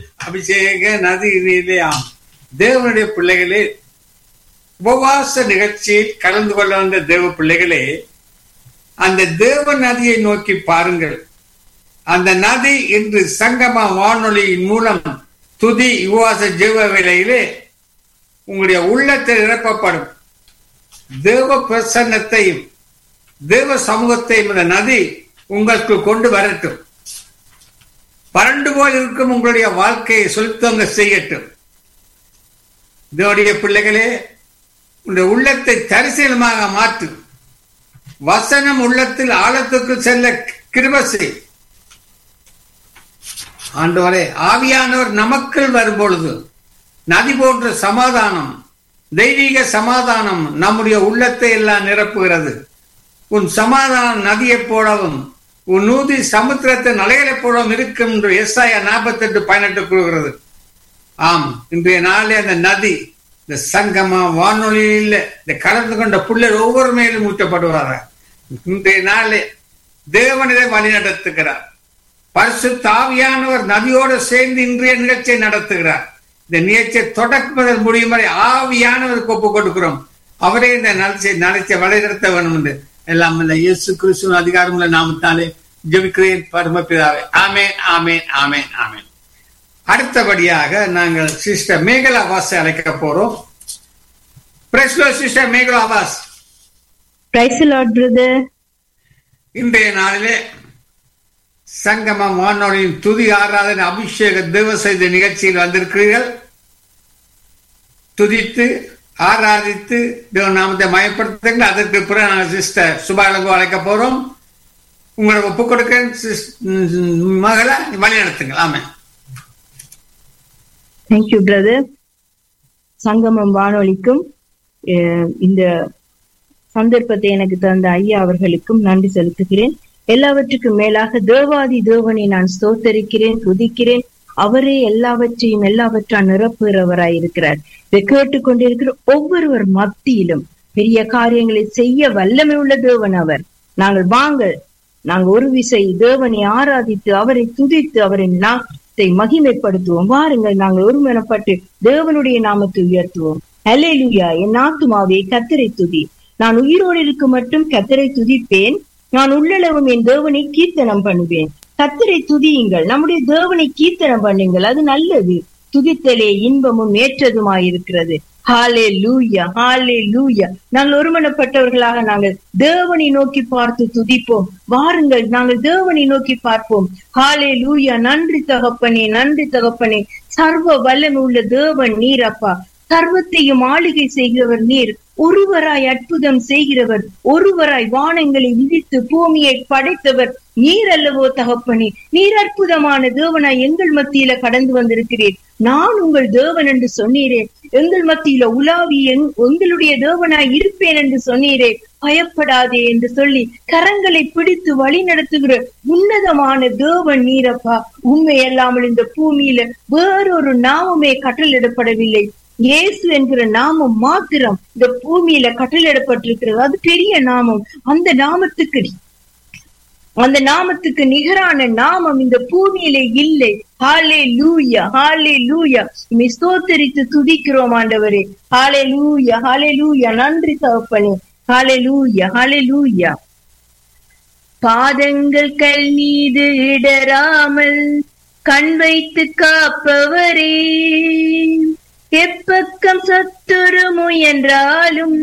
அபிஷேக நதியிலே ஆம் தேவனுடைய பிள்ளைகளே உபவாச நிகழ்ச்சியில் கலந்து கொள்ள வந்த தேவ பிள்ளைகளே அந்த தேவ நதியை நோக்கி பாருங்கள் அந்த நதி இன்று சங்கம வானொலியின் மூலம் துதி உபவாச ஜீவ வேலையிலே உங்களுடைய உள்ளத்தில் நிரப்பப்படும் தேவ பிரசன்னத்தையும் தேவ சமூகத்தையும் இந்த நதி உங்களுக்கு கொண்டு வரட்டும் வறண்டு போய் இருக்கும் உங்களுடைய வாழ்க்கையை செலுத்தவங்க செய்யட்டும் இதோடைய பிள்ளைகளே உங்களுடைய உள்ளத்தை தரிசனமாக மாற்று வசனம் உள்ளத்தில் ஆழத்துக்கு செல்ல கிருபசை ஆண்டவரே ஆவியானவர் நமக்குள் வரும்பொழுது நதி போன்ற சமாதானம் தெய்வீக சமாதானம் நம்முடைய உள்ளத்தை எல்லாம் நிரப்புகிறது உன் சமாதானம் நதியைப் போலவும் உன் நூதி சமுத்திரத்தின் அலைகளைப் போலவும் இருக்கும் என்று எஸ்ஐயா நாற்பத்தி எட்டு பதினெட்டு கூறுகிறது ஆம் இன்றைய நாளே அந்த நதி இந்த சங்கமா வானொலியில் இந்த கலந்து கொண்ட பிள்ளைகள் ஒவ்வொரு மேலும் ஊற்றப்படுவார்கள் இன்றைய நாளே தேவனிதை வழி நடத்துகிறார் பரிசு தாவியானவர் நதியோடு சேர்ந்து இன்றைய நிகழ்ச்சியை நடத்துகிறார் இந்த நிகழ்ச்சியை தொடக்குவதற்கு முடியும் வரை ஆவியானவருக்கு ஒப்பு கொடுக்கிறோம் அவரே இந்த நிகழ்ச்சியை நிகழ்ச்சியை வழிநடத்த வேண்டும் என்று எல்லாம் இந்த இயேசு கிறிஸ்துவ அதிகாரமுள்ள நாமத்தாலே ஜெபிக்கிறேன் பரமபிதாவே ஆமேன் ஆமேன் ஆமேன் ஆமேன் அடுத்தபடியாக நாங்கள் சிஸ்டர் மேகலா வாசை அழைக்க போறோம் பிரஸ்லோ sister Megala Vas Praise the Lord, brother. இன்றைய நாளிலே சங்கமம் வானொலியின் துதி ஆராதனை அபிஷேக தேவ செய்த நிகழ்ச்சியில் வந்திருக்கிறீர்கள் துதித்து ஆராதித்து தேவ நாமத்தை மயப்படுத்துங்கள் அதற்கு பிறகு நாங்கள் சிஸ்டர் சுபாலகு அழைக்க போறோம் உங்களை ஒப்புக் கொடுக்க மகளை வழி நடத்துங்கள் ஆமே Thank you, brother. சங்கமம் வானொலிக்கும் அஹ், இந்த சந்தர்ப்பத்தை எனக்கு தந்த ஐயா அவர்களுக்கும் நன்றி செலுத்துகிறேன் எல்லாவற்றுக்கும் மேலாக தேவாதி தேவனை நான் ஸ்தோத்தரிக்கிறேன் துதிக்கிறேன் அவரே எல்லாவற்றையும் எல்லாவற்றால் நிரப்புகிறவராய் இருக்கிறார் இதை கேட்டுக்கொண்டிருக்கிற ஒவ்வொருவர் மத்தியிலும் பெரிய காரியங்களை செய்ய வல்லமை உள்ள தேவன் அவர் நாங்கள் வாங்கள் நாங்க ஒரு விசை தேவனை ஆராதித்து அவரை துதித்து அவரின் நாமத்தை மகிமைப்படுத்துவோம் வாருங்கள் நாங்கள் ஒருமனப்பட்டு தேவனுடைய நாமத்தை உயர்த்துவோம் ஹalleluya என் ஆத்துமாவே கத்தரை துதி நான் உயிரோடு இருக்க மட்டும் கத்தரை துதிப்பேன் நான் உள்ளளவும் என் தேவனை கீர்த்தனம் பண்ணுவேன் கத்தரை துதியுங்கள் நம்முடைய தேவனை கீர்த்தனம் பண்ணுங்கள் அது நல்லது துதித்தலே இன்பமும் ஏற்றதுமாயிருக்கிறது ஹாலே லூயா ஹாலே லூயா நாங்கள் ஒருமனப்பட்டவர்களாக நாங்கள் தேவனை நோக்கி பார்த்து துதிப்போம் வாருங்கள் நாங்கள் தேவனை நோக்கி பார்ப்போம் ஹாலே லூயா நன்றி தகப்பனே நன்றி தகப்பனே சர்வ வல்லமை உள்ள தேவன் நீர் அப்பா சர்வத்தையும் ஆளுகை செய்கிறவர் நீர் ஒருவராய் அற்புதம் செய்கிறவர் ஒருவராய் வானங்களை விதித்து பூமியை படைத்தவர் நீர் அல்லவோ தகப்பனே நீர் அற்புதமான தேவனாய் எங்கள் மத்தியில கடந்து வந்திருக்கிறீர் நான் உங்கள் தேவன் என்று சொன்னீரே எங்கள் மத்தியில உலாவி எங்- உங்களுடைய தேவனாய் இருப்பேன் என்று சொன்னீரே பயப்படாதே என்று சொல்லி கரங்களை பிடித்து வழி நடத்துகிற உன்னதமான தேவன் நீரப்பா உண்மை அல்லாமல் இந்த பூமியில வேறொரு நாமமே கட்டளிடப்படவில்லை இயேசு என்கிற நாமம் மாத்திரம் இந்த பூமியில கட்டளிடப்பட்டிருக்கிறது அது பெரிய நாமம் அந்த நாமத்துக்கு அந்த நாமத்துக்கு நிகரான நாமம் இந்த பூமியிலே இல்லை ஹாலே லூயா ஹாலே லூயா ஸ்தோத்தரித்து துதிக்கிறோம் ஆண்டவரே ஹாலே லூயா ஹாலே லூயா நன்றி தகப்பனே ஹாலே லூயா ஹாலே லூயா பாதங்கள் கல் மீது இடராமல் கண் வைத்து காப்பவரே எப்பக்கம் சத்துரு முயன்றாலும்